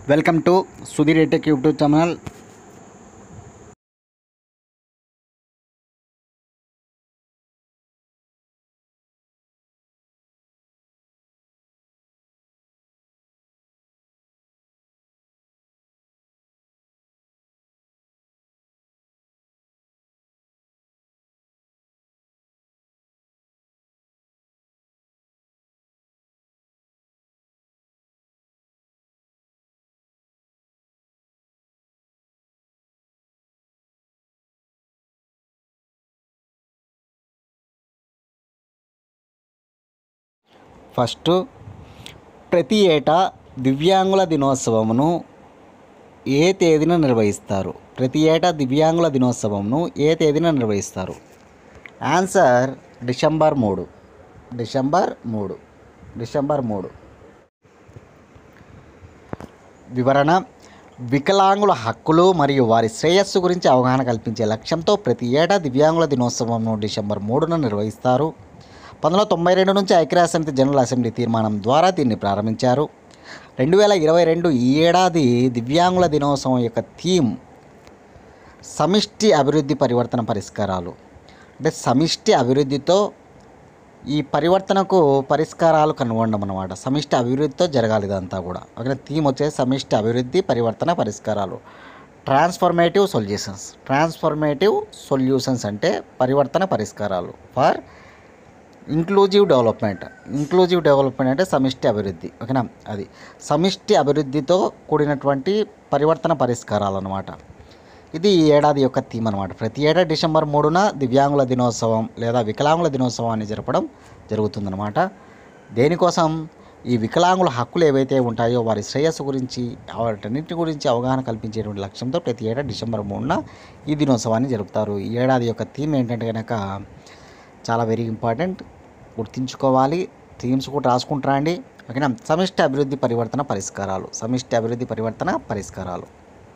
welcome to Sudheer tech YouTube channel first ప్రతి ఏటా దివ్యాంగుల దినోత్సవమును ఏ తేదీన నిర్వహిస్తారు ప్రతి ఏటా దివ్యాంగుల దినోత్సవంను ఏ తేదీన నిర్వహిస్తారు ఆన్సర్ డిసెంబర్ మూడు డిసెంబర్ మూడు డిసెంబర్ మూడు వివరణ వికలాంగుల హక్కులు మరియు వారి శ్రేయస్సు గురించి అవగాహన కల్పించే లక్ష్యంతో ప్రతి ఏటా దివ్యాంగుల దినోత్సవంను డిసెంబర్ మూడున నిర్వహిస్తారు పంతొమ్మిది వందల తొంభై రెండు నుంచి ఐక్యరాజ్య సమితి జనరల్ అసెంబ్లీ తీర్మానం ద్వారా దీన్ని ప్రారంభించారు రెండు వేల ఇరవై రెండు ఈ ఏడాది దివ్యాంగుల దినోత్సవం యొక్క థీమ్ సమిష్టి అభివృద్ధి పరివర్తన పరిష్కారాలు అంటే సమిష్టి అభివృద్ధితో ఈ పరివర్తనకు పరిష్కారాలు కనుగొనడం అనమాట సమిష్టి అభివృద్ధితో జరగాలి ఇదంతా కూడా ఓకే థీమ్ వచ్చేసి సమిష్టి అభివృద్ధి పరివర్తన పరిష్కారాలు ట్రాన్స్ఫర్మేటివ్ సొల్యూషన్స్ ట్రాన్స్ఫర్మేటివ్ సొల్యూషన్స్ అంటే పరివర్తన పరిష్కారాలు for inclusive development inclusive development అంటే సమిష్టి అభివృద్ధి ఓకేనా అది సమిష్టి అభివృద్ధితో కూడినటువంటి పరివర్తన పరిష్కారాలు అనమాట ఇది ఈ ఏడాది యొక్క థీమ్ అనమాట ప్రతి ఏటా డిసెంబర్ మూడున దివ్యాంగుల దినోత్సవం లేదా వికలాంగుల దినోత్సవాన్ని జరపడం జరుగుతుందన్నమాట దేనికోసం ఈ వికలాంగుల హక్కులు ఏవైతే ఉంటాయో వారి శ్రేయస్సు గురించి వాటన్నిటి గురించి అవగాహన కల్పించేటువంటి లక్ష్యంతో ప్రతి ఏటా డిసెంబర్ మూడున ఈ దినోత్సవాన్ని జరుపుతారు ఈ ఏడాది యొక్క థీమ్ ఏంటంటే కనుక చాలా వెరీ ఇంపార్టెంట్ గుర్తుంచుకోవాలి థీమ్స్ కూడా రాసుకుంటారా అండి ఓకేనా సమిష్టి అభివృద్ధి పరివర్తన పరిష్కారాలు సమిష్టి అభివృద్ధి పరివర్తన పరిష్కారాలు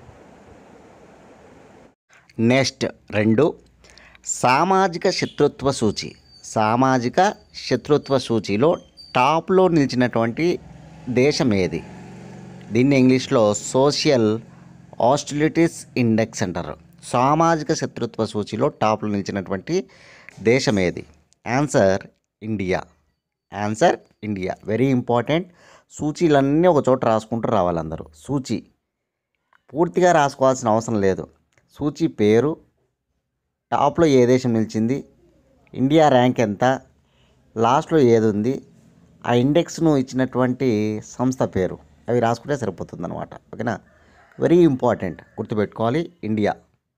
నెక్స్ట్ రెండు సామాజిక శత్రుత్వ సూచి సామాజిక శత్రుత్వ సూచిలో టాప్లో నిలిచినటువంటి దేశం ఏది దీన్ని ఇంగ్లీష్లో సోషల్ ఆస్టిలిటీస్ ఇండెక్స్ అంటారు సామాజిక శత్రుత్వ సూచిలో టాప్లో నిలిచినటువంటి దేశం ఏది answer India answer India very important సూచీలన్నీ ఒక చోట రాసుకుంటూ రావాలి అందరూ సూచి పూర్తిగా రాసుకోవాల్సిన అవసరం లేదు సూచి పేరు టాప్లో ఏ దేశం నిలిచింది ఇండియా ర్యాంక్ ఎంత లాస్ట్లో ఏది ఉంది ఆ ఇండెక్స్ను ఇచ్చినటువంటి సంస్థ పేరు అవి రాసుకుంటే సరిపోతుంది అనమాట ఓకేనా వెరీ ఇంపార్టెంట్ గుర్తుపెట్టుకోవాలి ఇండియా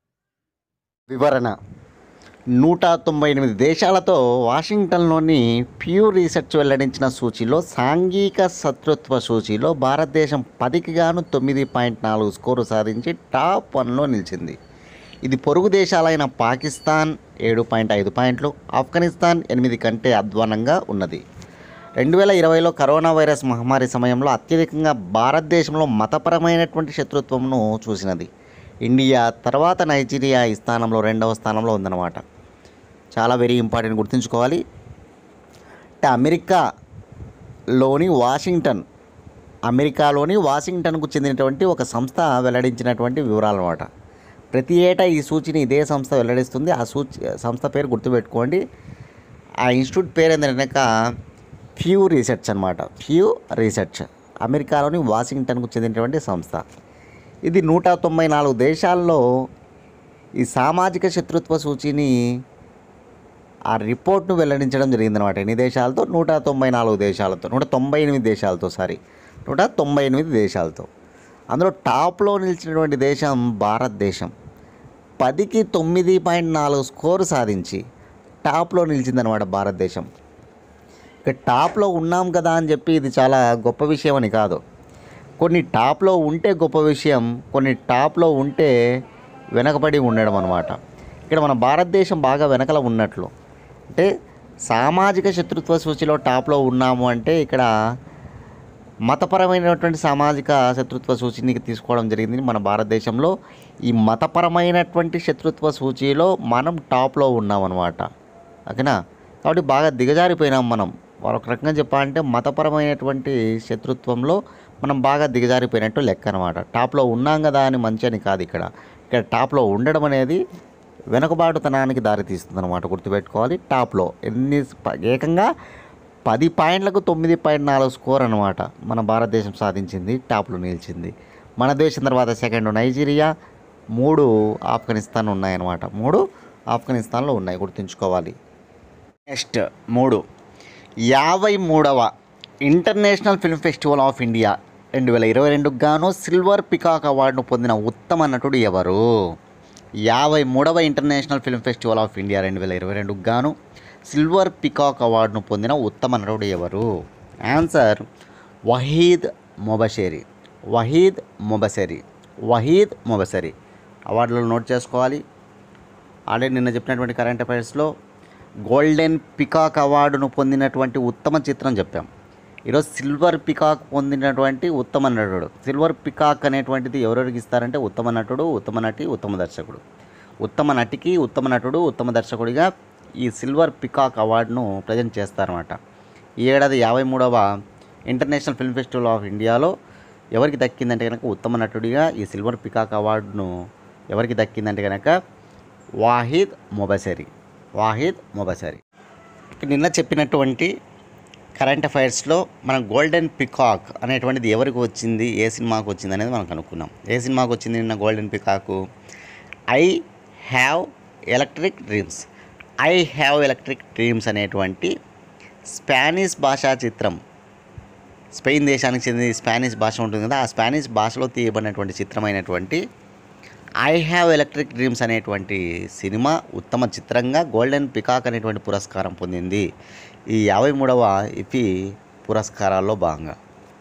వివరణ నూట తొంభై ఎనిమిది దేశాలతో వాషింగ్టన్లోని ప్యూ రీసెర్చ్ వెల్లడించిన సూచీలో సాంఘిక శత్రుత్వ సూచీలో భారతదేశం పదికి గాను తొమ్మిది పాయింట్ నాలుగు స్కోరు సాధించి టాప్ వన్లో నిలిచింది ఇది పొరుగు దేశాలైన పాకిస్తాన్ ఏడు పాయింట్ ఐదు పాయింట్లు ఆఫ్ఘనిస్తాన్ ఎనిమిది కంటే అధ్వానంగా ఉన్నది రెండు వేల ఇరవైలో కరోనా వైరస్ మహమ్మారి సమయంలో అత్యధికంగా భారతదేశంలో మతపరమైనటువంటి శత్రుత్వంను చూసినది ఇండియా తర్వాత నైజీరియా ఈ స్థానంలో రెండవ స్థానంలో ఉందన్నమాట చాలా వెరీ ఇంపార్టెంట్ గుర్తుంచుకోవాలి అంటే అమెరికాలోని వాషింగ్టన్ అమెరికాలోని వాషింగ్టన్కు చెందినటువంటి ఒక సంస్థ వెల్లడించినటువంటి వివరాలు అనమాట ప్రతి ఏటా ఈ సూచిని ఇదే సంస్థ వెల్లడిస్తుంది ఆ సూచి సంస్థ పేరు గుర్తుపెట్టుకోండి ఆ ఇన్స్టిట్యూట్ పేరు ఏంటంటే ఫ్యూ రీసెర్చ్ అనమాట ఫ్యూ రీసెర్చ్ అమెరికాలోని వాషింగ్టన్కు చెందినటువంటి సంస్థ ఇది నూట తొంభై నాలుగు దేశాల్లో ఈ సామాజిక శత్రుత్వ సూచిని ఆ రిపోర్ట్ను వెల్లడించడం జరిగిందనమాట ఎన్ని దేశాలతో నూట తొంభై నాలుగు దేశాలతో నూట తొంభై ఎనిమిది దేశాలతో సారీ నూట తొంభై ఎనిమిది దేశాలతో అందులో టాప్లో నిలిచినటువంటి దేశం భారతదేశం పదికి తొమ్మిది పాయింట్ నాలుగు స్కోరు సాధించి టాప్లో నిలిచిందనమాట భారతదేశం ఇక టాప్లో ఉన్నాం కదా అని చెప్పి ఇది చాలా గొప్ప విషయం అని కాదు కొన్ని టాప్లో ఉంటే గొప్ప విషయం కొన్ని టాప్లో ఉంటే వెనకబడి ఉండడం అనమాట ఇక్కడ మన భారతదేశం బాగా వెనకల ఉన్నట్లు అంటే సామాజిక శత్రుత్వ సూచిలో టాప్లో ఉన్నాము అంటే ఇక్కడ మతపరమైనటువంటి సామాజిక శత్రుత్వ సూచిని తీసుకోవడం జరిగింది మన భారతదేశంలో ఈ మతపరమైనటువంటి శత్రుత్వ సూచిలో మనం టాప్లో ఉన్నామన్నమాట ఓకేనా కాబట్టి బాగా దిగజారిపోయినాం మనం ఒక రకంగా చెప్పాలంటే మతపరమైనటువంటి శత్రుత్వంలో మనం బాగా దిగజారిపోయినట్టు లెక్క అనమాట టాప్లో ఉన్నాం కదా అని మంచి అని కాదు ఇక్కడ ఇక్కడ టాప్లో ఉండడం అనేది వెనుకబాటుతనానికి దారితీస్తుంది అనమాట గుర్తుపెట్టుకోవాలి టాప్లో ఎన్ని ప- ఏకంగా పది పాయింట్లకు తొమ్మిది పాయింట్ నాలుగు స్కోర్ అనమాట మన భారతదేశం సాధించింది టాప్లో నిలిచింది మన దేశం తర్వాత సెకండ్ నైజీరియా మూడు ఆఫ్ఘనిస్తాన్ ఉన్నాయన్నమాట మూడు ఆఫ్ఘనిస్తాన్లో ఉన్నాయి గుర్తుంచుకోవాలి నెక్స్ట్ మూడు యాభై మూడవ international film festival of India రెండు వేల ఇరవై రెండుకు గాను సిల్వర్ పికాక్ అవార్డును పొందిన ఉత్తమ నటుడు ఎవరు యాభై మూడవ international film festival of India రెండు వేల ఇరవై రెండుకు గాను సిల్వర్ పికాక్ అవార్డును పొందిన ఉత్తమ నటుడు ఎవరు answer Vahid Mobasheri Vahid Mobasheri Vahid Mobasheri అవార్డులను నోట్ చేసుకోవాలి ఆల్రెడీ నిన్న చెప్పినటువంటి కరెంట్ అఫైర్స్లో గోల్డెన్ పికాక్ అవార్డును పొందినటువంటి ఉత్తమ చిత్రం చెప్పాం ఈరోజు సిల్వర్ పికాక్ పొందినటువంటి ఉత్తమ నటుడు సిల్వర్ పికాక్ అనేటువంటిది ఎవరెవరికి ఇస్తారంటే ఉత్తమ నటుడు ఉత్తమ నటి ఉత్తమ దర్శకుడు ఉత్తమ నటికి ఉత్తమ నటుడు ఉత్తమ దర్శకుడిగా ఈ సిల్వర్ పికాక్ అవార్డును ప్రజెంట్ చేస్తారన్నమాట ఈ ఏడాది యాభై మూడవ ఇంటర్నేషనల్ ఫిల్మ్ ఫెస్టివల్ ఆఫ్ ఇండియాలో ఎవరికి దక్కిందంటే కనుక ఉత్తమ నటుడిగా ఈ సిల్వర్ పికాక్ అవార్డును ఎవరికి దక్కిందంటే కనుక వాహిద్ మొబసరి వాహిద్ మొబసరి నిన్న చెప్పినటువంటి కరెంట్ అఫైర్స్లో మనం గోల్డెన్ పికాక్ అనేటువంటిది ఎవరికి వచ్చింది ఏ సినిమాకు వచ్చింది అనేది మనం కనుక్కున్నాం ఏ సినిమాకు వచ్చింది నిన్న golden peacock I Have Electric Dreams I Have Electric Dreams అనేటువంటి స్పానిష్ భాషా చిత్రం స్పెయిన్ దేశానికి చెందిన స్పానిష్ భాష ఉంటుంది కదా ఆ స్పానిష్ భాషలో తీయబడినటువంటి చిత్రమైనటువంటి ఐ హ్యావ్ ఎలక్ట్రిక్ డ్రీమ్స్ అనేటువంటి సినిమా ఉత్తమ చిత్రంగా గోల్డెన్ పికాక్ అనేటువంటి పురస్కారం పొందింది ఈ యాభై మూడవ ఇఫీ పురస్కారాల్లో భాగంగా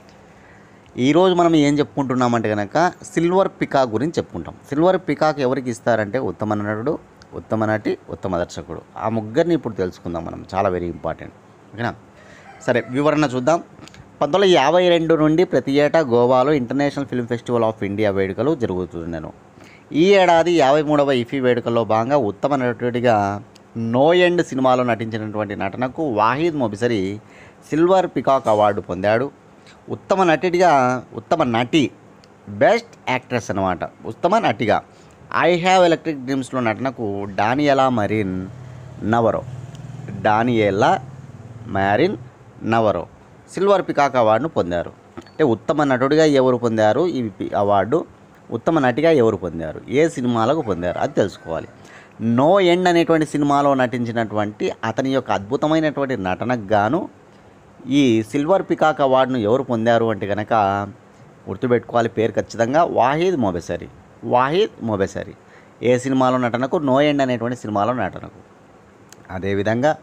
ఈరోజు మనం ఏం చెప్పుకుంటున్నామంటే కనుక సిల్వర్ పికాక్ గురించి చెప్పుకుంటాం సిల్వర్ పికాక్ ఎవరికి ఇస్తారంటే ఉత్తమ నటుడు ఉత్తమ నటి ఉత్తమ దర్శకుడు ఆ ముగ్గురిని ఇప్పుడు తెలుసుకుందాం మనం చాలా వెరీ ఇంపార్టెంట్ ఓకేనా సరే వివరణ చూద్దాం పంతొమ్మిది వందల యాభై రెండు నుండి ప్రతి ఏటా గోవాలో international film festival of India వేడుకలు జరుగుతున్నాను ఈ ఏడాది యాభై మూడవ ఇఫీ వేడుకల్లో భాగంగా ఉత్తమ నటుడిగా నో ఎండ్ సినిమాలో నటించినటువంటి నటనకు Vahid Mobasheri silver peacock award పొందాడు ఉత్తమ నటుడిగా ఉత్తమ నటి బెస్ట్ యాక్ట్రెస్ అనమాట ఉత్తమ నటిగా ఐ హ్యావ్ ఎలక్ట్రిక్ డ్రీమ్స్లో నటనకు Daniela Marin Navarro Daniela Marin Navarro silver peacock అవార్డును పొందారు అంటే ఉత్తమ నటుడిగా ఎవరు పొందారు ఈ పి- అవార్డు ఉత్తమ నటిగా ఎవరు పొందారు ఏ సినిమాలకు పొందారు అది తెలుసుకోవాలి నో ఎండ్ అనేటువంటి సినిమాలో నటించినటువంటి అతని యొక్క అద్భుతమైనటువంటి నటనకు గాను ఈ సిల్వర్ పికాక్ అవార్డును ఎవరు పొందారు అంటే కనుక గుర్తుపెట్టుకోవాలి పేరు ఖచ్చితంగా వాహిద్ మొబెసరి వాహిద్ మొబెసరి ఏ సినిమాలో నటనకు నో ఎండ్ అనేటువంటి సినిమాలో నటనకు అదేవిధంగా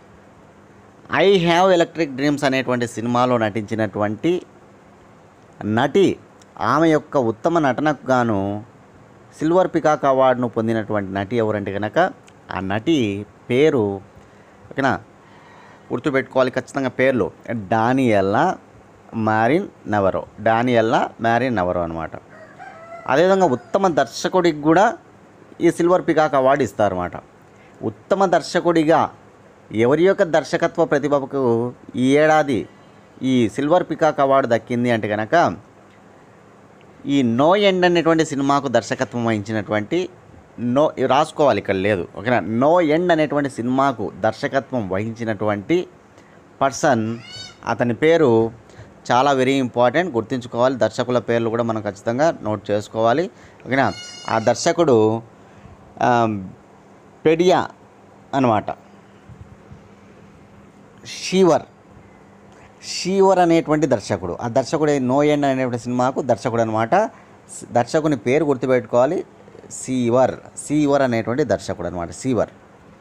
ఐ హ్యావ్ ఎలక్ట్రిక్ డ్రీమ్స్ అనేటువంటి సినిమాలో నటించినటువంటి నటి ఆమె యొక్క ఉత్తమ నటనకు గాను సిల్వర్ పికాక్ అవార్డును పొందినటువంటి నటి ఎవరంటే కనుక ఆ నటి పేరు ఓకేనా గుర్తుపెట్టుకోవాలి ఖచ్చితంగా పేర్లు డానియల్లా మ్యారిన్ నవరో డానియల్లా మ్యారిన్ నవరో అనమాట అదేవిధంగా ఉత్తమ దర్శకుడికి కూడా ఈ సిల్వర్ పికాక్ అవార్డు ఇస్తారన్నమాట ఉత్తమ దర్శకుడిగా ఎవరి యొక్క దర్శకత్వ ప్రతిభకు ఈ ఏడాది ఈ సిల్వర్ పికాక్ అవార్డు దక్కింది అంటే కనుక ఈ నో ఎండ్ అనేటువంటి సినిమాకు దర్శకత్వం వహించినటువంటి నో ఇవి రాసుకోవాలి ఇక్కడ లేదు ఓకేనా నో ఎండ్ అనేటువంటి సినిమాకు దర్శకత్వం వహించినటువంటి పర్సన్ అతని పేరు చాలా వెరీ ఇంపార్టెంట్ గుర్తుంచుకోవాలి దర్శకుల పేర్లు కూడా మనం ఖచ్చితంగా నోట్ చేసుకోవాలి ఓకేనా ఆ దర్శకుడు ఆ, పెడియా అనమాట షీవర్ షీవర్ అనేటువంటి దర్శకుడు ఆ దర్శకుడు నో ఎండ్ అనేటువంటి సినిమాకు దర్శకుడు అనమాట దర్శకుని పేరు గుర్తుపెట్టుకోవాలి సీవర్ సీవర్ అనేటువంటి దర్శకుడు అనమాట సీవర్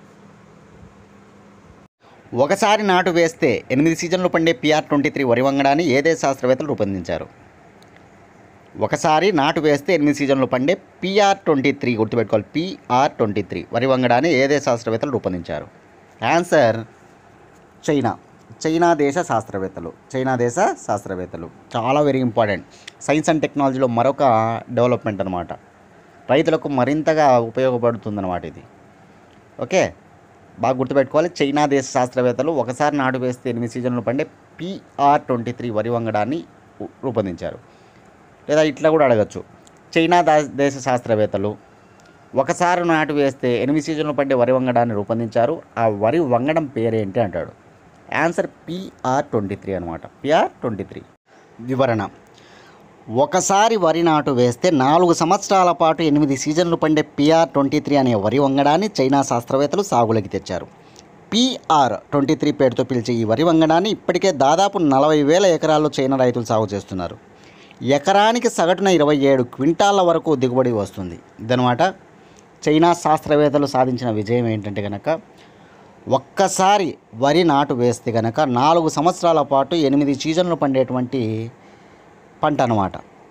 ఒకసారి నాటు వేస్తే ఎనిమిది సీజన్లు పండే పిఆర్ ట్వంటీ త్రీ వరి వంగడాన్ని ఏ దేశ శాస్త్రవేత్తలు రూపొందించారు ఒకసారి నాటు వేస్తే ఎనిమిది సీజన్లు పండే పిఆర్ ట్వంటీ త్రీ గుర్తుపెట్టుకోవాలి పిఆర్ ట్వంటీ త్రీ వరి వంగడాన్ని ఏ దేశ శాస్త్రవేత్తలు రూపొందించారు ఆన్సర్ చైనా చైనా దేశ శాస్త్రవేత్తలు చైనా దేశ శాస్త్రవేత్తలు చాలా వెరీ ఇంపార్టెంట్ సైన్స్ అండ్ టెక్నాలజీలో మరొక డెవలప్మెంట్ అనమాట రైతులకు మరింతగా ఉపయోగపడుతుందన్నమాట ఇది ఓకే బాగా గుర్తుపెట్టుకోవాలి చైనా దేశ శాస్త్రవేత్తలు ఒకసారి నాటు వేస్తే ఎనిమిది సీజన్లు పండే పిఆర్ ట్వంటీ త్రీ వరి వంగడాన్ని ఊ- రూపొందించారు లేదా ఇట్లా కూడా అడగచ్చు చైనా దా- దేశ శాస్త్రవేత్తలు ఒకసారి నాటు వేస్తే ఎనిమిది సీజన్లు పడ్డే వరి వంగడాన్ని రూపొందించారు ఆ వరి వంగడం పేరేంటి అంటాడు ఆన్సర్ పిఆర్ ట్వంటీ త్రీ అనమాట పిఆర్ ట్వంటీ త్రీ వివరణ ఒకసారి వరి నాటు వేస్తే నాలుగు సంవత్సరాల పాటు ఎనిమిది సీజన్లు పండే పిఆర్ ట్వంటీ త్రీ అనే వరి వంగడాన్ని చైనా శాస్త్రవేత్తలు సాగులోకి తెచ్చారు పిఆర్ ట్వంటీ త్రీ పేరుతో పిలిచే ఈ వరి వంగడాన్ని ఇప్పటికే దాదాపు నలభై వేల ఎకరాల్లో చైనా రైతులు సాగు చేస్తున్నారు ఎకరానికి సగటున ఇరవై ఏడు క్వింటాల వరకు దిగుబడి వస్తుంది ఇదనమాట చైనా శాస్త్రవేత్తలు సాధించిన విజయం ఏంటంటే కనుక ఒక్కసారి వరి నాటు వేస్తే కనుక నాలుగు సంవత్సరాల పాటు ఎనిమిది సీజన్లు పండేటువంటి పంట అనమాట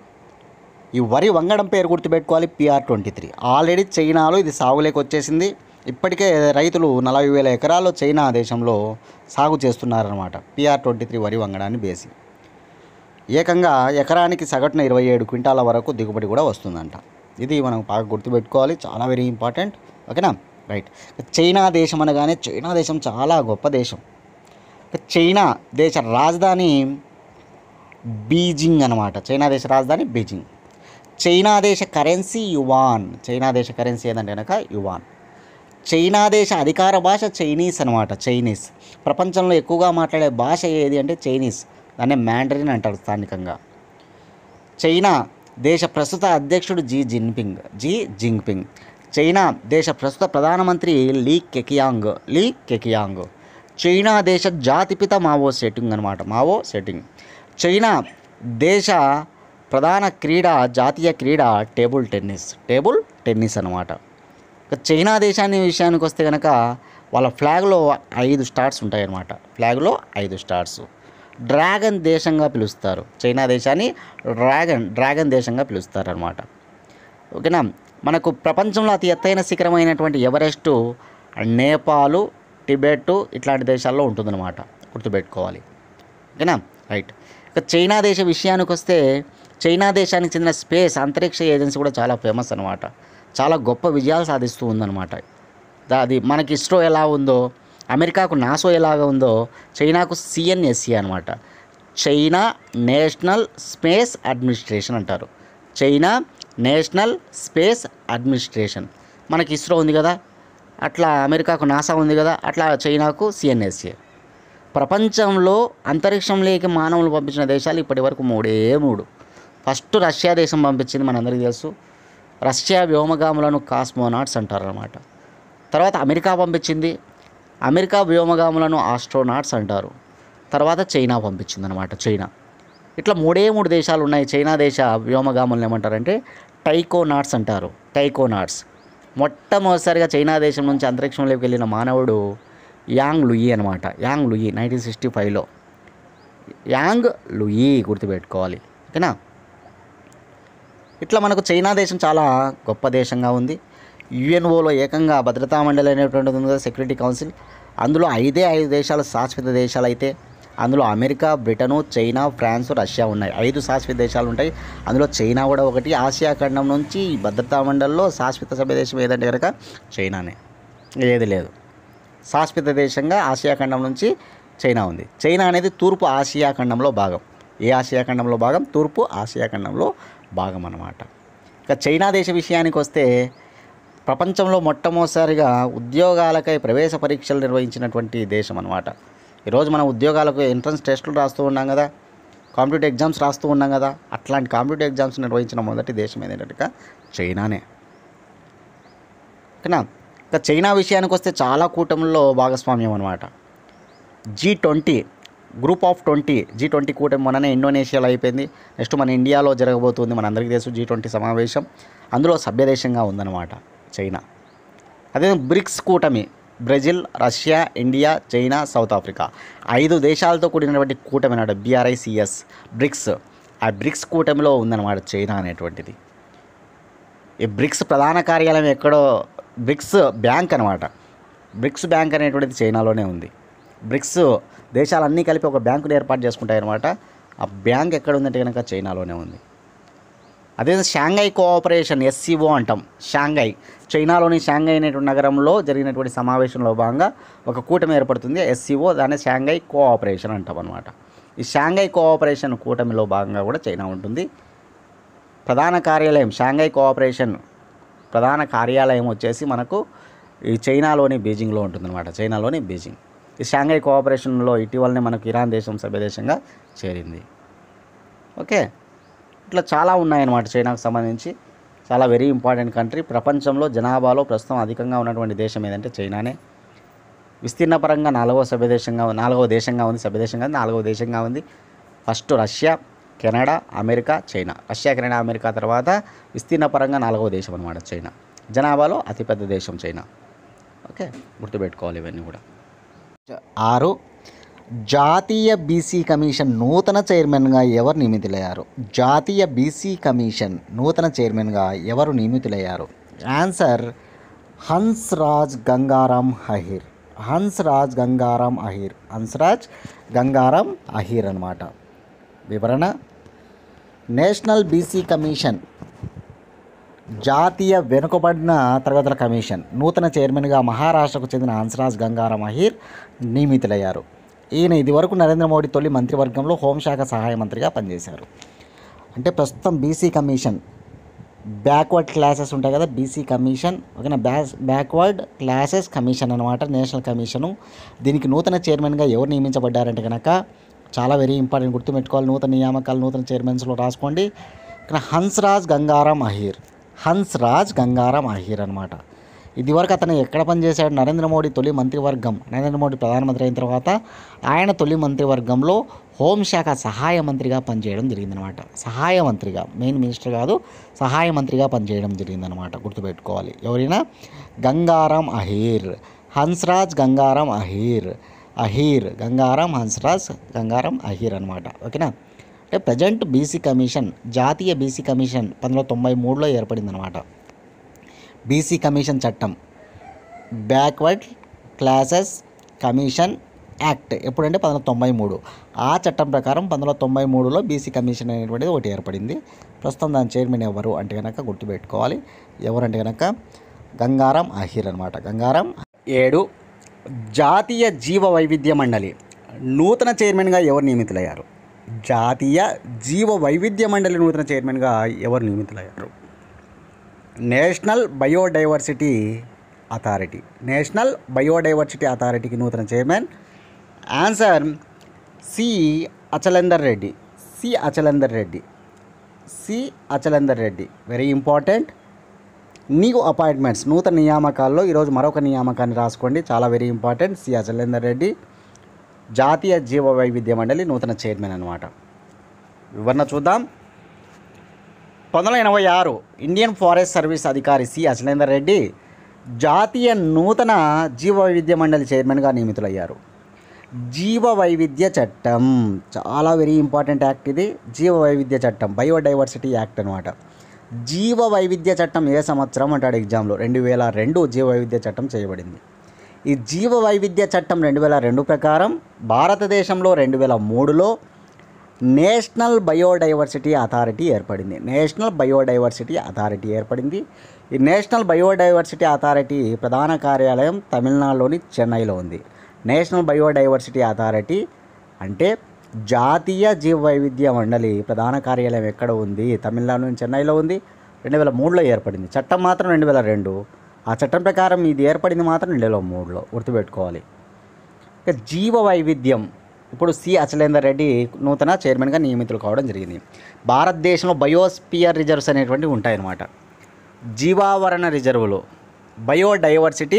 ఈ వరి వంగడం పేరు గుర్తుపెట్టుకోవాలి పిఆర్ ట్వంటీ త్రీ ఆల్రెడీ చైనాలో ఇది సాగులోకి వచ్చేసింది ఇప్పటికే రైతులు నలభై వేల ఎకరాల్లో చైనా దేశంలో సాగు చేస్తున్నారనమాట పిఆర్ ట్వంటీ త్రీ వరి వంగడాన్ని బేసి ఏకంగా ఎకరానికి సగటున ఇరవై ఏడు క్వింటాల వరకు దిగుబడి కూడా వస్తుందంట ఇది మనం బాగా గుర్తుపెట్టుకోవాలి చాలా వెరీ ఇంపార్టెంట్ ఓకేనా రైట్ చైనా దేశం అనగానే చైనా దేశం చాలా గొప్ప దేశం చైనా దేశ రాజధాని బీజింగ్ అనమాట చైనా దేశ రాజధాని బీజింగ్ చైనా దేశ కరెన్సీ యువాన్ చైనా దేశ కరెన్సీ ఏదంటే కనుక యువాన్ చైనా దేశ అధికార భాష చైనీస్ అనమాట చైనీస్ ప్రపంచంలో ఎక్కువగా మాట్లాడే భాష ఏది అంటే చైనీస్ దాన్ని మ్యాండరిన్ అంటారు స్థానికంగా చైనా దేశ ప్రస్తుత అధ్యక్షుడు Xi Jinping Xi Jinping China దేశ ప్రస్తుత ప్రధానమంత్రి Li Keqiang Li Keqiang China దేశ జాతిపిత మావో సెట్టింగ్ అనమాట మావో సెట్టింగ్ చైనా దేశ ప్రధాన క్రీడ జాతీయ క్రీడ టేబుల్ టెన్నిస్ టేబుల్ టెన్నిస్ అనమాట ఇక చైనా దేశాన్ని విషయానికి వస్తే కనుక వాళ్ళ ఫ్లాగ్లో ఐదు స్టార్స్ ఉంటాయన్నమాట ఫ్లాగ్లో ఐదు స్టార్స్ డ్రాగన్ దేశంగా పిలుస్తారు చైనా దేశాన్ని డ్రాగన్ డ్రాగన్ దేశంగా పిలుస్తారు అనమాట ఓకేనా మనకు ప్రపంచంలో అతి ఎత్తైన శిఖరమైనటువంటి ఎవరెస్టు నేపాలు టిబెట్ ఇట్లాంటి దేశాల్లో ఉంటుందన్నమాట గుర్తుపెట్టుకోవాలి ఓకేనా రైట్ ఇక చైనా దేశ విషయానికి వస్తే చైనా దేశానికి చెందిన స్పేస్ అంతరిక్ష ఏజెన్సీ కూడా చాలా ఫేమస్ అనమాట చాలా గొప్ప విజయాలు సాధిస్తూ ఉందన్నమాట దా- అది మనకి ఇస్రో ఎలా ఉందో అమెరికాకు నాసో ఎలాగ ఉందో చైనాకు సిఎన్ఎస్సి అనమాట చైనా నేషనల్ స్పేస్ అడ్మినిస్ట్రేషన్ అంటారు చైనా నేషనల్ స్పేస్ అడ్మినిస్ట్రేషన్ మనకి ఇస్రో ఉంది కదా అట్లా అమెరికాకు నాసా ఉంది కదా అట్లా చైనాకు సిఎన్ఎస్సి ప్రపంచంలో అంతరిక్షంలోకి మానవులు పంపించిన దేశాలు ఇప్పటి వరకు మూడే మూడు ఫస్ట్ రష్యా దేశం పంపించింది మనందరికీ తెలుసు రష్యా వ్యోమగాములను కాస్మోనాట్స్ అంటారన్నమాట తర్వాత అమెరికా పంపించింది అమెరికా వ్యోమగాములను ఆస్ట్రోనాట్స్ అంటారు తర్వాత చైనా పంపించింది అనమాట చైనా ఇట్లా మూడే మూడు దేశాలు ఉన్నాయి చైనా దేశ వ్యోమగాములను ఏమంటారంటే టైకోనాట్స్ అంటారు టైకోనాట్స్ మొట్టమొదటిసారిగా చైనా దేశం నుంచి అంతరిక్షంలోకి వెళ్ళిన మానవుడు యాంగ్ లుయి అనమాట యాంగ్ లుయి నైన్టీన్ సిక్స్టీ ఫైవ్లో యాంగ్ లుయి గుర్తుపెట్టుకోవాలి ఓకేనా ఇట్లా మనకు చైనా దేశం చాలా గొప్ప దేశంగా ఉంది యుఎన్ఓలో ఏకంగా భద్రతా మండలి అనేటువంటిది ఉంది కదా సెక్యూరిటీ కౌన్సిల్ అందులో ఐదే ఐదు దేశాలు శాశ్వత దేశాలు అయితే అందులో America Britain China France Russia ఉన్నాయి ఐదు శాశ్వత దేశాలు ఉంటాయి అందులో చైనా కూడా ఒకటి ఆసియా ఖండం నుంచి ఈ భద్రతా మండలిలో శాశ్వత సభ్య దేశం ఏదంటే కనుక చైనానే ఏది లేదు శాశ్వత దేశంగా ఆసియా ఖండం నుంచి చైనా ఉంది చైనా అనేది తూర్పు ఆసియా ఖండంలో భాగం ఏ ఆసియా ఖండంలో భాగం తూర్పు ఆసియా ఖండంలో భాగం అన్నమాట ఇక చైనా దేశ విషయానికి వస్తే ప్రపంచంలో మొట్టమొదటిసారిగా ఉద్యోగాలకై ప్రవేశ పరీక్షలు నిర్వహించినటువంటి దేశం అనమాట ఈరోజు మనం ఉద్యోగాలకు ఎంట్రన్స్ టెస్టులు రాస్తూ ఉన్నాం కదా కాంపిటేటివ్ ఎగ్జామ్స్ రాస్తూ ఉన్నాం కదా అట్లాంటి కాంపిటేటివ్ ఎగ్జామ్స్ నిర్వహించిన మొదటి దేశం ఏదంటే చైనానే ఓకేనా ఇక చైనా విషయానికి వస్తే చాలా కూటముల్లో భాగస్వామ్యం అనమాట G twenty group of twenty G twenty కూటమి మొన్ననే ఇండోనేషియాలో అయిపోయింది నెక్స్ట్ మన ఇండియాలో జరగబోతుంది మన అందరికీ తెలుసు జీ ట్వంటీ సమావేశం అందులో సభ్యదేశంగా ఉందన్నమాట చైనా అదే బ్రిక్స్ కూటమి Brazil Russia India China South Africa ఐదు దేశాలతో కూడినటువంటి కూటమి అన్నమాట బీఆర్ఐసిఎస్ బ్రిక్స్ ఆ బ్రిక్స్ కూటమిలో ఉందన్నమాట చైనా అనేటువంటిది ఈ బ్రిక్స్ ప్రధాన కార్యాలయం ఎక్కడో బ్రిక్స్ బ్యాంక్ అనమాట బ్రిక్స్ బ్యాంక్ అనేటువంటిది చైనాలోనే ఉంది బ్రిక్స్ దేశాలన్నీ కలిపి ఒక బ్యాంకుని ఏర్పాటు చేసుకుంటాయి అనమాట ఆ బ్యాంక్ ఎక్కడ ఉందంటే కనుక చైనాలోనే ఉంది అదే షాంఘై కోఆపరేషన్ ఎస్సీఓ అంటాం షాంఘై చైనాలోని షాంఘై అనేటువంటి నగరంలో జరిగినటువంటి సమావేశంలో భాగంగా ఒక కూటమి ఏర్పడుతుంది ఎస్సీఓ దాన్ని షాంఘై కోఆపరేషన్ అంటాం అనమాట ఈ షాంఘై కోఆపరేషన్ కూటమిలో భాగంగా కూడా చైనా ఉంటుంది ప్రధాన కార్యాలయం షాంఘై కోఆపరేషన్ ప్రధాన కార్యాలయం వచ్చేసి మనకు ఈ చైనాలోని బీజింగ్లో ఉంటుందన్నమాట చైనాలోని బీజింగ్ ఈ షాంఘై కోఆపరేషన్లో ఇటీవలనే మనకు ఇరాన్ దేశం సభ్యదేశంగా చేరింది ఓకే ఇట్లా చాలా ఉన్నాయన్నమాట చైనాకు సంబంధించి చాలా వెరీ ఇంపార్టెంట్ కంట్రీ ప్రపంచంలో జనాభాలో ప్రస్తుతం అధికంగా ఉన్నటువంటి దేశం ఏదంటే చైనానే విస్తీర్ణ పరంగా నాలుగవ సభ్యదేశంగా నాలుగవ దేశంగా ఉంది సభ్యదేశంగా నాలుగవ దేశంగా ఉంది first Russia Canada America China Russia Canada America తర్వాత విస్తీర్ణ పరంగా నాలుగవ దేశం అనమాట చైనా జనాభాలో అతిపెద్ద దేశం చైనా ఓకే గుర్తుపెట్టుకోవాలి ఇవన్నీ కూడా ఆరు జాతీయ బీసీ కమిషన్ నూతన చైర్మన్గా ఎవరు నియమితులయ్యారు జాతీయ బీసీ కమిషన్ నూతన చైర్మన్గా ఎవరు నియమితులయ్యారు ఆన్సర్ హన్స్ రాజ్ గంగారాం అహిర్ హన్స్ రాజ్ గంగారాం అహిర్ హన్స్ రాజ్ గంగారాం అహిర్ అనమాట వివరణ నేషనల్ బీసీ కమిషన్ జాతీయ వెనుకబడిన తరగతుల కమిషన్ నూతన చైర్మన్గా మహారాష్ట్రకు చెందిన హన్స్రాజ్ గంగారాం అహీర్ నియమితులయ్యారు ఈయన ఇదివరకు నరేంద్ర మోడీ తొలి మంత్రివర్గంలో హోంశాఖ సహాయ మంత్రిగా పనిచేశారు అంటే ప్రస్తుతం బీసీ కమిషన్ బ్యాక్వర్డ్ క్లాసెస్ ఉంటాయి కదా బీసీ కమిషన్ ఓకేనా బ్యాస్ బ్యాక్వర్డ్ క్లాసెస్ కమిషన్ అనమాట నేషనల్ కమిషను దీనికి నూతన చైర్మన్గా ఎవరు నియమించబడ్డారంటే కనుక చాలా వెరీ ఇంపార్టెంట్ గుర్తుపెట్టుకోవాలి నూతన నియామకాలు నూతన చైర్మన్స్లో రాసుకోండి ఇక్కడ హన్స్రాజ్ గంగారాం అహీర్ హన్స్రాజ్ గంగారాం అహీర్ అనమాట ఇదివరకు అతను ఎక్కడ పనిచేశాడు నరేంద్ర మోడీ తొలి మంత్రివర్గం నరేంద్ర మోడీ ప్రధానమంత్రి అయిన తర్వాత ఆయన తొలి మంత్రివర్గంలో హోంశాఖ సహాయ మంత్రిగా పనిచేయడం జరిగిందనమాట సహాయ మంత్రిగా మెయిన్ మినిస్టర్ కాదు సహాయ మంత్రిగా పనిచేయడం జరిగిందనమాట గుర్తుపెట్టుకోవాలి ఎవరైనా గంగారాం అహీర్ హన్స్రాజ్ గంగారాం అహీర్ అహీర్ గంగారాం హన్స్రాజ్ గంగారాం అహీర్ అనమాట ఓకేనా అంటే ప్రజెంట్ బీసీ కమిషన్ జాతీయ బీసీ కమిషన్ పంతొమ్మిది వందల తొంభై మూడులో ఏర్పడిందనమాట బీసీ కమిషన్ చట్టం బ్యాక్వర్డ్ క్లాసెస్ కమిషన్ యాక్ట్ ఎప్పుడంటే పంతొమ్మిది వందల తొంభై మూడు ఆ చట్టం ప్రకారం పంతొమ్మిది వందల తొంభై మూడులో బీసీ కమిషన్ అనేటువంటిది ఒకటి ఏర్పడింది ప్రస్తుతం దాని చైర్మన్ ఎవరు అంటే కనుక గుర్తుపెట్టుకోవాలి ఎవరంటే కనుక గంగారాం అహీర్ అనమాట గంగారాం ఏడు జాతీయ జీవ వైవిధ్య మండలి నూతన చైర్మన్గా ఎవరు నియమితులయ్యారు జాతీయ జీవ వైవిధ్య మండలి నూతన చైర్మన్గా ఎవరు నియమితులయ్యారు national biodiversity authority national biodiversity అథారిటీకి నూతన chairman answer C Achalender Reddy C Achalender Reddy C Achalender Reddy very important నీకు అపాయింట్మెంట్స్ నూతన నియామకాల్లో ఈరోజు మరొక నియామకాన్ని రాసుకోండి చాలా very important C Achalender Reddy జాతీయ జీవ వైవిధ్య మండలి నూతన చైర్మన్ అనమాట వివరణ చూద్దాం పంతొమ్మిది వందల ఎనభై ఆరు ఇండియన్ ఫారెస్ట్ సర్వీస్ అధికారి సి అచలేందర్ రెడ్డి జాతీయ నూతన జీవ వైవిధ్య మండలి చైర్మన్గా నియమితులయ్యారు జీవ వైవిధ్య చట్టం చాలా వెరీ ఇంపార్టెంట్ యాక్ట్ ఇది జీవ వైవిధ్య చట్టం బయోడైవర్సిటీ యాక్ట్ అనమాట జీవ వైవిధ్య చట్టం ఏ సంవత్సరం అంటాడు ఎగ్జామ్లో రెండు వేల రెండు జీవ వైవిధ్య చట్టం చేయబడింది ఈ జీవ వైవిధ్య చట్టం రెండు వేల రెండు ప్రకారం భారతదేశంలో రెండు వేల మూడులో నేషనల్ బయోడైవర్సిటీ అథారిటీ ఏర్పడింది నేషనల్ బయోడైవర్సిటీ అథారిటీ ఏర్పడింది ఈ నేషనల్ బయోడైవర్సిటీ అథారిటీ ప్రధాన కార్యాలయం తమిళనాడులోని చెన్నైలో ఉంది నేషనల్ బయోడైవర్సిటీ అథారిటీ అంటే జాతీయ జీవ వైవిధ్య మండలి ప్రధాన కార్యాలయం ఎక్కడ ఉంది తమిళనాడులోని చెన్నైలో ఉంది రెండు వేల మూడులో ఏర్పడింది చట్టం మాత్రం రెండు వేల రెండు ఆ చట్టం ప్రకారం ఇది ఏర్పడింది మాత్రం రెండు వేల మూడులో గుర్తుపెట్టుకోవాలి ఇక జీవ వైవిధ్యం ఇప్పుడు సి అచలేందర్ రెడ్డి నూతన చైర్మన్గా నియమితులు కావడం జరిగింది భారతదేశంలో బయోస్పియర్ రిజర్వ్స్ అనేటువంటివి ఉంటాయన్నమాట జీవావరణ రిజర్వులు బయోడైవర్సిటీ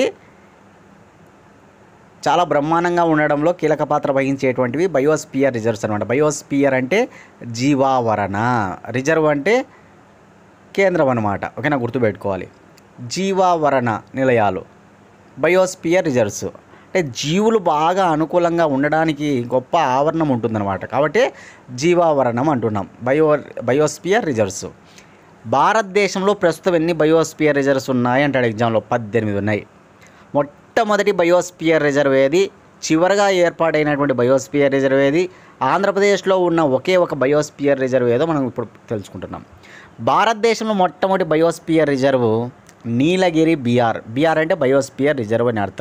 చాలా బ్రహ్మాండంగా ఉండడంలో కీలక పాత్ర వహించేటువంటివి బయోస్పియర్ రిజర్వ్స్ అనమాట బయోస్పియర్ అంటే జీవావరణ రిజర్వ్ అంటే కేంద్రం అనమాట ఓకేనా గుర్తుపెట్టుకోవాలి జీవావరణ నిలయాలు బయోస్పియర్ రిజర్వ్స్ అంటే జీవులు బాగా అనుకూలంగా ఉండడానికి గొప్ప ఆవరణం ఉంటుందన్నమాట కాబట్టి జీవావరణం అంటున్నాం బయో బయోస్పియర్ రిజర్వ్స్ భారతదేశంలో ప్రస్తుతం ఎన్ని బయోస్పియర్ రిజర్వ్స్ ఉన్నాయి అంటాడు ఎగ్జామ్లో పద్దెనిమిది ఉన్నాయి మొట్టమొదటి బయోస్పియర్ రిజర్వ్ ఏది చివరగా ఏర్పాటైనటువంటి బయోస్పియర్ రిజర్వ్ ఏది ఆంధ్రప్రదేశ్లో ఉన్న ఒకే ఒక బయోస్పియర్ రిజర్వ్ ఏదో మనం ఇప్పుడు తెలుసుకుంటున్నాం భారతదేశంలో మొట్టమొదటి biosphere reserve Nilgiri BR BR అంటే బయోస్పియర్ రిజర్వ్ అని అర్థం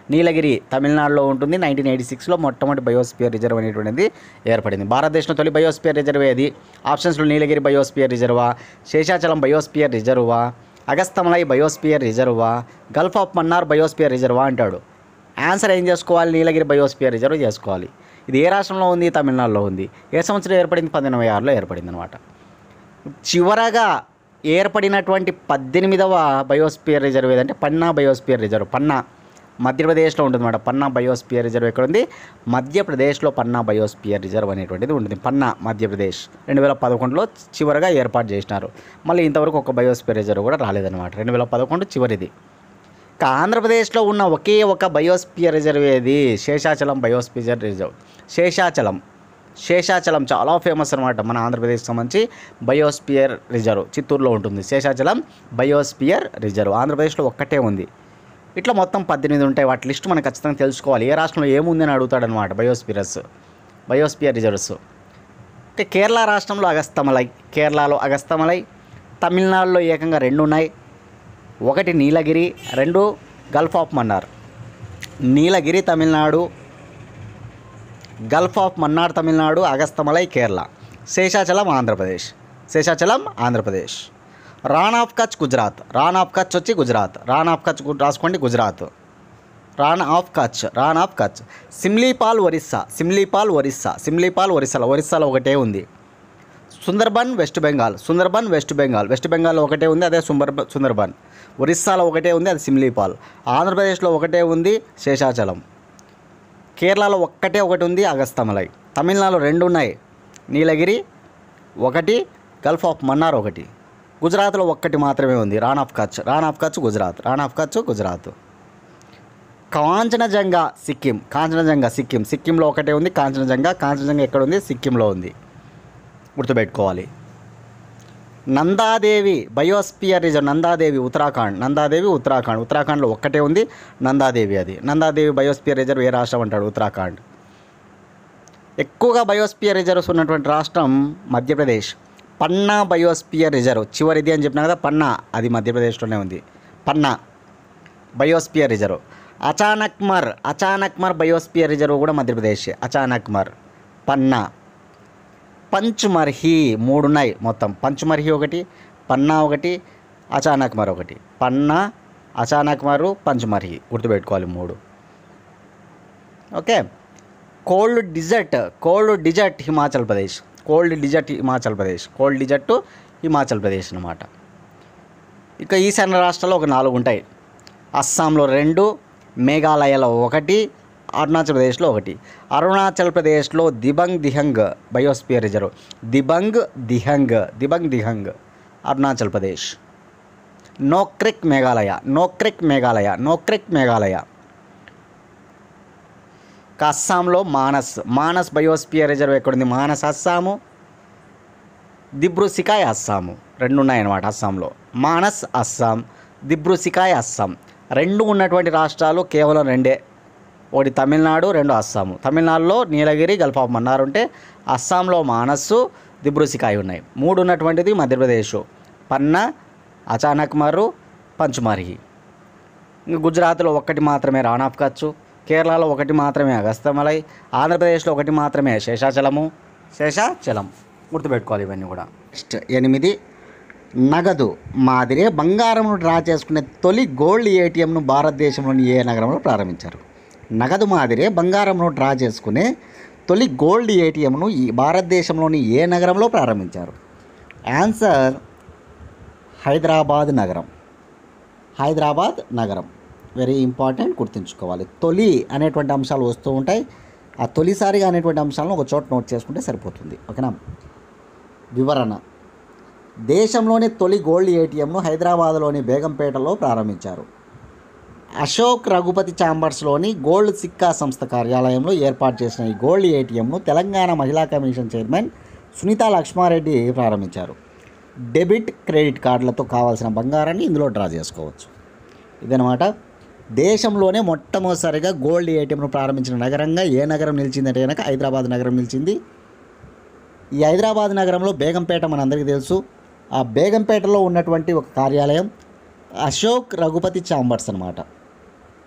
నీలగిరి తమిళనాడులో ఉంటుంది నైన్టీన్ ఎయిటీ సిక్స్లో మొట్టమొదటి బయోస్పియర్ రిజర్వ్ అనేటువంటిది ఏర్పడింది భారతదేశంలో తొలి బయోస్పియర్ రిజర్వ్ ఏది ఆప్షన్స్లో నీలగిరి బయోస్పియర్ రిజర్వా శేషాచలం బయోస్పియర్ రిజర్వా అగస్తమలై బయోస్పియర్ రిజర్వా గల్ఫ్ ఆఫ్ మన్నార్ బయోస్పియర్ రిజర్వా అంటాడు ఆన్సర్ ఏం చేసుకోవాలి నీలగిరి బయోస్పియర్ రిజర్వ్ చేసుకోవాలి ఇది ఏ రాష్ట్రంలో ఉంది తమిళనాడులో ఉంది ఏ సంవత్సరం ఏర్పడింది పద్దెనిమిది ఆరులో ఏర్పడింది అనమాట చివరగా ఏర్పడినటువంటి పద్దెనిమిదవ బయోస్పియర్ రిజర్వ్ ఏదంటే పన్నా బయోస్పియర్ రిజర్వ్ పన్నా మధ్యప్రదేశ్లో ఉంటుంది అన్నమాట పన్నా బయోస్పియర్ రిజర్వ్ ఎక్కడ ఉంది మధ్యప్రదేశ్లో పన్నా బయోస్పియర్ రిజర్వ్ అనేటువంటిది ఉంటుంది పన్నా మధ్యప్రదేశ్ రెండు వేల పదకొండులో చివరగా ఏర్పాటు చేసినారు మళ్ళీ ఇంతవరకు ఒక బయోస్పియర్ రిజర్వ్ కూడా రాలేదన్నమాట రెండు వేల పదకొండు చివరిది ఇక ఆంధ్రప్రదేశ్లో ఉన్న ఒకే ఒక బయోస్పియర్ రిజర్వ్ ఏది శేషాచలం బయోస్పియర్ రిజర్వ్ శేషాచలం శేషాచలం చాలా ఫేమస్ అనమాట మన ఆంధ్రప్రదేశ్కి సంబంధించి బయోస్పియర్ రిజర్వ్ చిత్తూరులో ఉంటుంది శేషాచలం బయోస్పియర్ రిజర్వ్ ఆంధ్రప్రదేశ్లో ఒక్కటే ఉంది ఇట్లా మొత్తం పద్దెనిమిది ఉంటాయి వాటి లిస్ట్ మనం ఖచ్చితంగా తెలుసుకోవాలి ఏ రాష్ట్రంలో ఏముంది అని అడుగుతాడనమాట బయోస్పియర్స్ బయోస్పియర్ రిజర్వ్స్ ఇక కేరళ రాష్ట్రంలో అగస్తమలై కేరళలో అగస్తమలై తమిళనాడులో ఏకంగా రెండు ఉన్నాయి ఒకటి నీలగిరి రెండు gulf of Mannar Nilgiri Tamil Nadu gulf of Mannar Tamil Nadu Agasthyamalai Kerala Seshachalam Andhra Pradesh Seshachalam Andhra Pradesh Rann of Kutch Gujarat Rann of Kutch వచ్చి గుజరాత్ రాన్ ఆఫ్ కచ్ గు- రాసుకోండి గుజరాత్ రాన్ ఆఫ్ కచ్ రాన్ ఆఫ్ కచ్ సిమ్లీపాల్ ఒరిస్సా సిమ్లీపాల్ ఒరిస్సా సిమ్లీపాల్ ఒరిస్సాలో ఒరిస్సాలో ఒకటే ఉంది సుందర్బన్ వెస్ట్ బెంగాల్ సుందర్బన్ వెస్ట్ బెంగాల్ వెస్ట్ బెంగాల్లో ఒకటే ఉంది అదే సుందర్ సుందర్బన్ ఒరిస్సాలో ఒకటే ఉంది అది సిమ్లీపాల్ ఆంధ్రప్రదేశ్లో ఒకటే ఉంది శేషాచలం కేరళలో ఒక్కటే ఒకటి ఉంది అగస్తమలై తమిళనాడులో రెండు ఉన్నాయి నీలగిరి ఒకటి గల్ఫ్ ఆఫ్ మన్నార్ ఒకటి గుజరాత్లో ఒక్కటి మాత్రమే ఉంది Rann of Kutch Rann of Kutch Gujarat Rann of Kutch Gujarat Kanchenjunga Sikkim Kanchenjunga Sikkim సిక్కింలో ఒకటే ఉంది కాంచనజంగా కాంచనజంగా ఎక్కడ ఉంది సిక్కింలో ఉంది గుర్తుపెట్టుకోవాలి నందాదేవి బయోస్పియర్ రిజర్వ్ నందాదేవి ఉత్తరాఖండ్ నందాదేవి ఉత్తరాఖండ్ ఉత్తరాఖండ్లో ఒక్కటే ఉంది నందాదేవి అది నందాదేవి బయోస్పియర్ రిజర్వ్ ఏ రాష్ట్రం అంటాడు ఉత్తరాఖండ్ ఎక్కువగా బయోస్పియర్ రిజర్వ్స్ ఉన్నటువంటి రాష్ట్రం మధ్యప్రదేశ్ పన్నా బయోస్పియర్ రిజర్వ్ చివరిది అని చెప్పినా కదా పన్నా అది మధ్యప్రదేశ్లోనే ఉంది Panna biosphere reserve Achanakmar Achanakmar biosphere reserve కూడా మధ్యప్రదేశ్ అచానక్మర్ పన్నా పంచ్మర్హి మూడు ఉన్నాయి మొత్తం పంచ్మర్హి ఒకటి పన్నా ఒకటి అచానక్మర్ ఒకటి పన్నా అచానక్మరు పంచ్మర్హి గుర్తుపెట్టుకోవాలి మూడు okay cold desert cold desert Himachal Pradesh cold desert Himachal Pradesh cold desert Himachal Pradesh అన్నమాట ఇక ఈశాన్య రాష్ట్రాల్లో ఒక నాలుగు ఉంటాయి అస్సాంలో రెండు మేఘాలయలో ఒకటి అరుణాచల్ ప్రదేశ్లో ఒకటి అరుణాచల్ ప్రదేశ్లో దిబంగ్ దిహంగ్ బయోస్పియర్ రిజర్వ్ దిబంగ్ దిహంగ్ దిబంగ్ దిహంగ్ అరుణాచల్ ప్రదేశ్ నోక్రెక్ మేఘాలయ నోక్రెక్ మేఘాలయ నోక్రెక్ మేఘాలయ ఇక అస్సాంలో మానస్ మానస్ బయోస్పియర్ రిజర్వ్ ఎక్కడుంది మానస్ అస్సాము దిబ్రుసికాయ్ అస్సాము రెండు ఉన్నాయన్నమాట అస్సాంలో మానస్ అస్సాం దిబ్రుసికాయ్ అస్సాం రెండు ఉన్నటువంటి రాష్ట్రాలు కేవలం రెండే ఒకటి తమిళనాడు రెండు అస్సాము తమిళనాడులో నీలగిరి గల్ఫ్ ఆఫ్ మన్నార్ ఉంటే అస్సాంలో మానస్సు దిబ్రుసికాయ్ ఉన్నాయి మూడు ఉన్నటువంటిది మధ్యప్రదేశ్ పన్నా అచానక్ మర్రు పంచుమార్హి ఇంకా గుజరాత్లో ఒకటి మాత్రమే రాన్ ఆఫ్ కచ్చు కేరళలో ఒకటి మాత్రమే అగస్తమలై ఆంధ్రప్రదేశ్లో ఒకటి మాత్రమే శేషాచలము శేషాచలం గుర్తుపెట్టుకోవాలి ఇవన్నీ కూడా నెక్స్ట్ ఎనిమిది నగదు మాదిరే బంగారంను డ్రా చేసుకునే తొలి గోల్డ్ ఏటీఎంను భారతదేశంలోని ఏ నగరంలో ప్రారంభించారు నగదు మాదిరే బంగారంను డ్రా చేసుకునే తొలి గోల్డ్ ఏటీఎంను ఈ భారతదేశంలోని ఏ నగరంలో ప్రారంభించారు ఆన్సర్ హైదరాబాద్ నగరం హైదరాబాద్ నగరం వెరీ ఇంపార్టెంట్ గుర్తుంచుకోవాలి తొలి అనేటువంటి అంశాలు వస్తూ ఉంటాయి ఆ తొలిసారిగా అనేటువంటి అంశాలను ఒక చోట నోట్ చేసుకుంటే సరిపోతుంది ఓకేనా వివరణ దేశంలోని తొలి గోల్డ్ ఏటీఎంను హైదరాబాద్లోని బేగంపేటలో ప్రారంభించారు అశోక్ రఘుపతి ఛాంబర్స్లోని గోల్డ్ సిక్కా సంస్థ కార్యాలయంలో ఏర్పాటు చేసిన ఈ గోల్డ్ ఏటీఎంను తెలంగాణ మహిళా కమిషన్ చైర్మన్ సునీతా లక్ష్మారెడ్డి ప్రారంభించారు డెబిట్ క్రెడిట్ కార్డులతో కావాల్సిన బంగారాన్ని ఇందులో డ్రా చేసుకోవచ్చు ఇదనమాట దేశంలోనే మొట్టమొదటిసారిగా గోల్డ్ ఏటీఎంను ప్రారంభించిన నగరంగా ఏ నగరం నిలిచిందంటే కనుక హైదరాబాద్ నగరం నిలిచింది ఈ హైదరాబాద్ నగరంలో బేగంపేట మనందరికీ తెలుసు ఆ బేగంపేటలో ఉన్నటువంటి ఒక కార్యాలయం అశోక్ రఘుపతి చాంబర్స్ అనమాట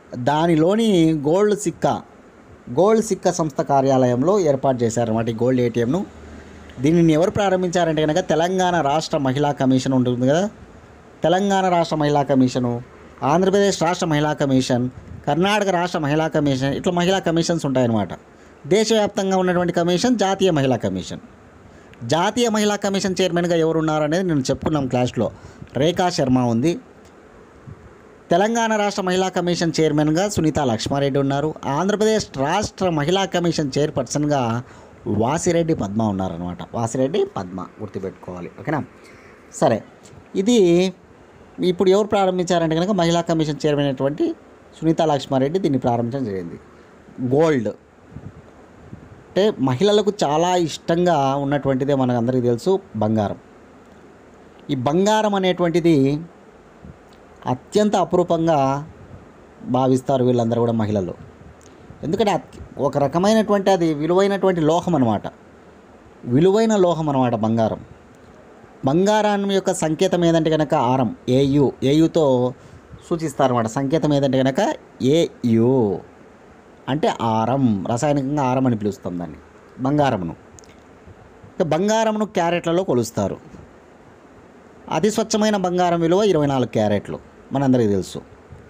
దానిలోని గోల్డ్ సిక్కా గోల్డ్ సిక్కా సంస్థ కార్యాలయంలో ఏర్పాటు చేశారన్నమాట ఈ గోల్డ్ ఏటీఎంను దీనిని ఎవరు ప్రారంభించారంటే కనుక తెలంగాణ రాష్ట్ర మహిళా కమిషన్ ఉంటుంది కదా తెలంగాణ రాష్ట్ర మహిళా కమిషను ఆంధ్రప్రదేశ్ రాష్ట్ర మహిళా కమిషన్ కర్ణాటక రాష్ట్ర మహిళా కమిషన్ ఇట్లా మహిళా కమిషన్స్ ఉంటాయన్నమాట దేశవ్యాప్తంగా ఉన్నటువంటి కమిషన్ జాతీయ మహిళా కమిషన్ జాతీయ మహిళా కమిషన్ చైర్మన్గా ఎవరు ఉన్నారు అనేది నేను చెప్పుకున్నాం క్లాస్లో రేఖా శర్మ ఉంది తెలంగాణ రాష్ట్ర మహిళా కమిషన్ చైర్మన్గా సునీత లక్ష్మారెడ్డి ఉన్నారు ఆంధ్రప్రదేశ్ రాష్ట్ర మహిళా కమిషన్ చైర్పర్సన్గా వాసిరెడ్డి పద్మ ఉన్నారనమాట వాసిరెడ్డి పద్మ గుర్తుపెట్టుకోవాలి ఓకేనా సరే ఇది ఇప్పుడు ఎవరు ప్రారంభించారంటే కనుక మహిళా కమిషన్ చైర్మన్ అయినటువంటి సునీత లక్ష్మారెడ్డి దీన్ని ప్రారంభించడం జరిగింది గోల్డ్ అంటే మహిళలకు చాలా ఇష్టంగా ఉన్నటువంటిదే మనకు అందరికీ తెలుసు బంగారం ఈ బంగారం అనేటువంటిది అత్యంత అపురూపంగా భావిస్తారు వీళ్ళందరూ కూడా మహిళలు ఎందుకంటే అత్- ఒక రకమైనటువంటి అది విలువైనటువంటి లోహం అనమాట విలువైన లోహం అనమాట బంగారం బంగారం యొక్క సంకేతం ఏదంటే కనుక ఆరం ఏయు ఏయుతో సూచిస్తారన్నమాట సంకేతం ఏదంటే కనుక ఏయు అంటే ఆరం రసాయనికంగా ఆరం అని పిలుస్తాం దాన్ని బంగారమును ఇక బంగారమును క్యారెట్లలో కొలుస్తారు అతి స్వచ్ఛమైన బంగారం విలువ ఇరవై నాలుగు క్యారెట్లు మనందరికీ తెలుసు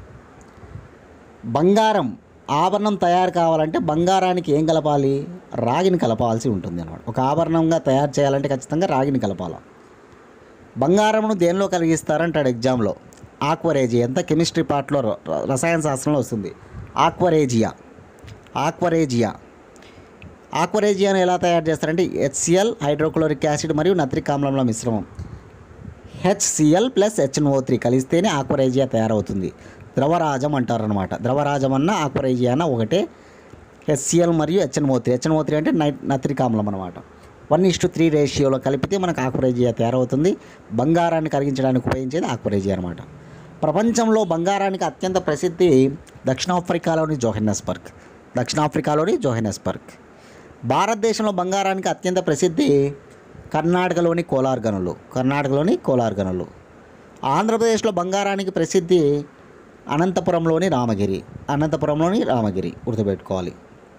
బంగారం ఆభరణం తయారు కావాలంటే బంగారానికి ఏం కలపాలి రాగిని కలపాల్సి ఉంటుంది అనమాట ఒక ఆభరణంగా తయారు చేయాలంటే ఖచ్చితంగా రాగిని కలపాలి బంగారమును దేనిలో కలిగిస్తారంటాడు ఎగ్జామ్లో ఆక్వరేజియా ఎంత కెమిస్ట్రీ పార్ట్లో ర- ర- రసాయన శాస్త్రంలో వస్తుంది ఆక్వరేజియా ఆక్వరేజియా ఆక్వరేజియాను ఎలా తయారు చేస్తారంటే హెచ్సిఎల్ హైడ్రోక్లోరిక్ యాసిడ్ మరియు నత్రిక్ ఆమ్లంల మిశ్రమం హెచ్సిఎల్ ప్లస్ హెచ్ఎన్ఓ త్రీ కలిస్తేనే ఆక్వరేజియా తయారవుతుంది ద్రవరాజం అంటారనమాట ద్రవరాజం అన్న ఆక్వరేజియా అన్న ఒకటే హెచ్సిఎల్ మరియు హెచ్ఎన్ఓ త్రీ హెచ్ఎన్ఓ త్రీ అంటే నై నత్రిక్ ఆమ్లం అనమాట వన్ ఇస్టు త్రీ రేషియోలో కలిపితే మనకు ఆక్వరేజియా తయారవుతుంది బంగారాన్ని కరిగించడానికి ఉపయోగించేది ఆక్వరేజియా అనమాట ప్రపంచంలో బంగారానికి అత్యంత ప్రసిద్ధి దక్షిణాఫ్రికాలోని జోహెన్నస్బర్గ్ దక్షిణాఫ్రికాలోని జోహెన్నస్బర్గ్ భారతదేశంలో బంగారానికి అత్యంత ప్రసిద్ధి కర్ణాటకలోని కోలార్ గనులు కర్ణాటకలోని కోలార్ గనులు ఆంధ్రప్రదేశ్లో బంగారానికి ప్రసిద్ధి అనంతపురంలోని రామగిరి అనంతపురంలోని రామగిరి గుర్తుపెట్టుకోవాలి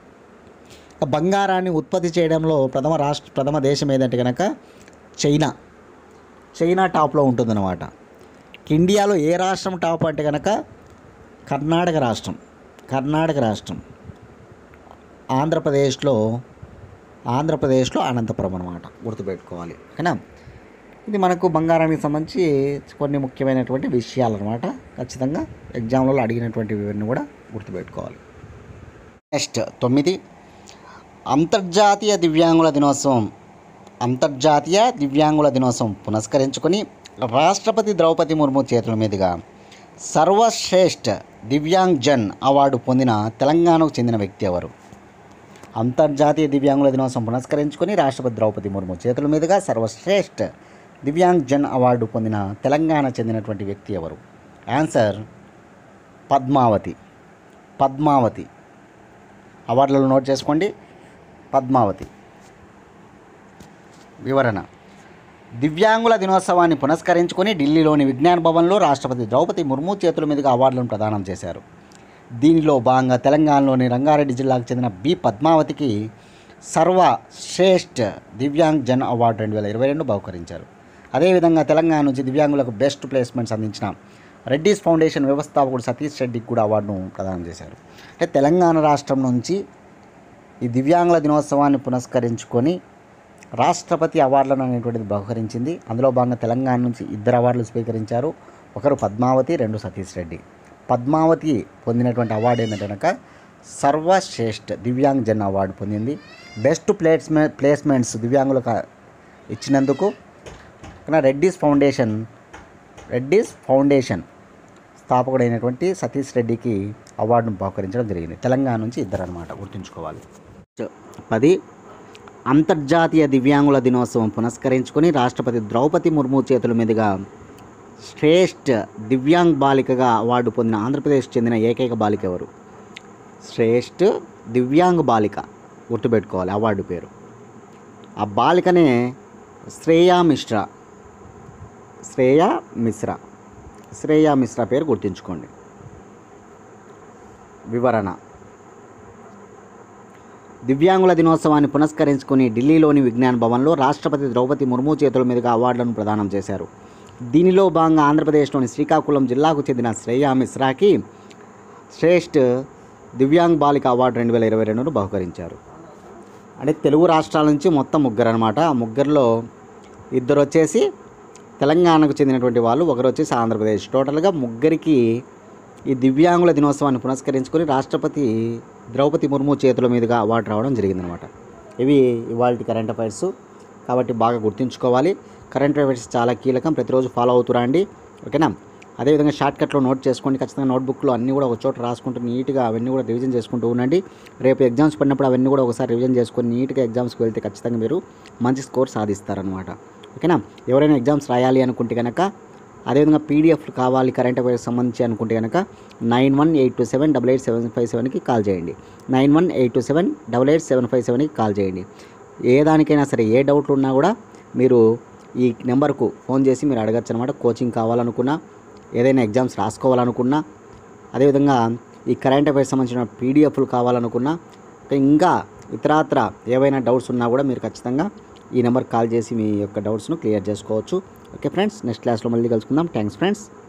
ఇక బంగారాన్ని ఉత్పత్తి చేయడంలో ప్రథమ రాష్ట్ర ప్రథమ దేశం ఏదంటే కనుక చైనా చైనా టాప్లో ఉంటుందన్నమాట ఇండియాలో ఏ రాష్ట్రం టాప్ అంటే కనుక కర్ణాటక రాష్ట్రం కర్ణాటక రాష్ట్రం ఆంధ్రప్రదేశ్లో ఆంధ్రప్రదేశ్లో అనంతపురం అనమాట గుర్తుపెట్టుకోవాలి ఓకేనా ఇది మనకు బంగారానికి సంబంధించి కొన్ని ముఖ్యమైనటువంటి విషయాలు అనమాట ఖచ్చితంగా ఎగ్జామ్లలో అడిగినటువంటి ఇవన్నీ కూడా గుర్తుపెట్టుకోవాలి నెక్స్ట్ తొమ్మిది అంతర్జాతీయ దివ్యాంగుల దినోత్సవం అంతర్జాతీయ దివ్యాంగుల దినోత్సవం పురస్కరించుకొని రాష్ట్రపతి ద్రౌపది ముర్ము చేతుల మీదుగా సర్వశ్రేష్ఠ దివ్యాంగ్ జన్ అవార్డు పొందిన తెలంగాణకు చెందిన వ్యక్తి ఎవరు అంతర్జాతీయ దివ్యాంగుల దినోత్సవం పురస్కరించుకొని రాష్ట్రపతి ద్రౌపది ముర్ము చేతుల మీదుగా సర్వశ్రేష్ఠ దివ్యాంగ్ జన్ అవార్డు పొందిన తెలంగాణ చెందినటువంటి వ్యక్తి ఎవరు ఆన్సర్ పద్మావతి పద్మావతి అవార్డులలో నోట్ చేసుకోండి పద్మావతి వివరణ దివ్యాంగుల దినోత్సవాన్ని పురస్కరించుకొని ఢిల్లీలోని విజ్ఞాన్ భవన్లో రాష్ట్రపతి ద్రౌపది ముర్ము చేతుల మీదుగా అవార్డులను ప్రదానం చేశారు దీనిలో భాగంగా తెలంగాణలోని రంగారెడ్డి జిల్లాకు చెందిన బి పద్మావతికి సర్వ శ్రేష్ఠ దివ్యాంగ్ జన్ అవార్డు రెండు వేల ఇరవై రెండు బహుకరించారు అదేవిధంగా తెలంగాణ నుంచి దివ్యాంగులకు బెస్ట్ ప్లేస్మెంట్స్ అందించిన రెడ్డిస్ ఫౌండేషన్ వ్యవస్థాపకుడు సతీష్ రెడ్డికి కూడా అవార్డును ప్రదానం చేశారు అంటే తెలంగాణ రాష్ట్రం నుంచి ఈ దివ్యాంగుల దినోత్సవాన్ని పురస్కరించుకొని రాష్ట్రపతి అవార్డులను అనేటువంటిది బహుకరించింది అందులో భాగంగా తెలంగాణ నుంచి ఇద్దరు అవార్డులు స్వీకరించారు ఒకరు పద్మావతి రెండు సతీష్ రెడ్డి పద్మావతి పొందినటువంటి అవార్డు ఏంటంటే కనుక సర్వశ్రేష్ఠ దివ్యాంగ్ జన్ అవార్డు పొందింది బెస్ట్ ప్లేస్మె ప్లేస్మెంట్స్ దివ్యాంగులకు ఇచ్చినందుకు కానీ రెడ్డిస్ ఫౌండేషన్ రెడ్డిస్ ఫౌండేషన్ స్థాపకుడైనటువంటి సతీష్ రెడ్డికి అవార్డును బహుకరించడం జరిగింది తెలంగాణ నుంచి ఇద్దరు అనమాట గుర్తుంచుకోవాలి పది అంతర్జాతీయ దివ్యాంగుల దినోత్సవం పురస్కరించుకొని రాష్ట్రపతి ద్రౌపది ముర్ము చేతుల మీదుగా శ్రేష్ఠ దివ్యాంగ్ బాలికగా అవార్డు పొందిన ఆంధ్రప్రదేశ్ చెందిన ఏకైక బాలిక ఎవరు శ్రేష్ఠ దివ్యాంగ్ బాలిక గుర్తుపెట్టుకోవాలి అవార్డు పేరు ఆ బాలికనే శ్రేయా మిశ్రా శ్రేయా మిశ్రా శ్రేయా మిశ్రా పేరు గుర్తుంచుకోండి వివరణ దివ్యాంగుల దినోత్సవాన్ని పురస్కరించుకుని ఢిల్లీలోని విజ్ఞాన్ భవన్లో రాష్ట్రపతి ద్రౌపది ముర్ము చేతుల మీదుగా అవార్డులను ప్రదానం చేశారు దీనిలో భాగంగా ఆంధ్రప్రదేశ్లోని శ్రీకాకుళం జిల్లాకు చెందిన శ్రేయా మిశ్రాకి శ్రేష్ఠ దివ్యాంగ్ బాలిక అవార్డు రెండు వేల ఇరవై రెండును బహుకరించారు అంటే తెలుగు రాష్ట్రాల నుంచి మొత్తం ముగ్గురు అనమాట ఆ ముగ్గురులో ఇద్దరు వచ్చేసి తెలంగాణకు చెందినటువంటి వాళ్ళు ఒకరు వచ్చేసి ఆంధ్రప్రదేశ్ టోటల్గా ముగ్గురికి ఈ దివ్యాంగుల దినోత్సవాన్ని పురస్కరించుకొని రాష్ట్రపతి ద్రౌపది ముర్ము చేతుల మీదుగా అవార్డు రావడం జరిగిందనమాట ఇవి ఇవాళ కరెంట్ అఫైర్స్ కాబట్టి బాగా గుర్తుంచుకోవాలి కరెంట్ అఫైర్స్ చాలా కీలకం ప్రతిరోజు ఫాలో అవుతురా అండి ఓకేనా అదేవిధంగా షార్ట్కట్లో నోట్ చేసుకోండి ఖచ్చితంగా నోట్బుక్లో అన్నీ కూడా ఒక చోట రాసుకుంటూ నీట్గా అవన్నీ కూడా రివిజన్ చేసుకుంటూ ఉండండి రేపు ఎగ్జామ్స్ పడినప్పుడు అవన్నీ కూడా ఒకసారి రివిజన్ చేసుకొని నీట్గా ఎగ్జామ్స్కి వెళ్తే ఖచ్చితంగా మీరు మంచి స్కోర్ సాధిస్తారనమాట ఓకేనా ఎవరైనా ఎగ్జామ్స్ రాయాలి అనుకుంటే కనుక అదేవిధంగా పీడిఎఫ్ కావాలి కరెంట్ అఫైర్స్ సంబంధించి అనుకుంటే కనుక nine one eight two seven double eight seven five సెవెన్కి కాల్ చేయండి nine one eight two seven double eight seven five సెవెన్కి కాల్ చేయండి ఏ దానికైనా సరే ఏ డౌట్లు ఉన్నా కూడా మీరు ఈ నెంబర్కు ఫోన్ చేసి మీరు అడగచ్చు అనమాట కోచింగ్ కావాలనుకున్నా ఏదైనా ఎగ్జామ్స్ రాసుకోవాలనుకున్నా అదేవిధంగా ఈ కరెంట్ అఫైర్స్ సంబంధించిన పీడిఎఫ్లు కావాలనుకున్నా ఇంకా ఇతరాత్ర ఏవైనా డౌట్స్ ఉన్నా కూడా మీరు ఖచ్చితంగా ఈ నెంబర్కి కాల్ చేసి మీ యొక్క డౌట్స్ను క్లియర్ చేసుకోవచ్చు ఓకే ఫ్రెండ్స్ నెక్స్ట్ క్లాస్లో మళ్ళీ కలుసుకుందాం థ్యాంక్స్ ఫ్రెండ్స్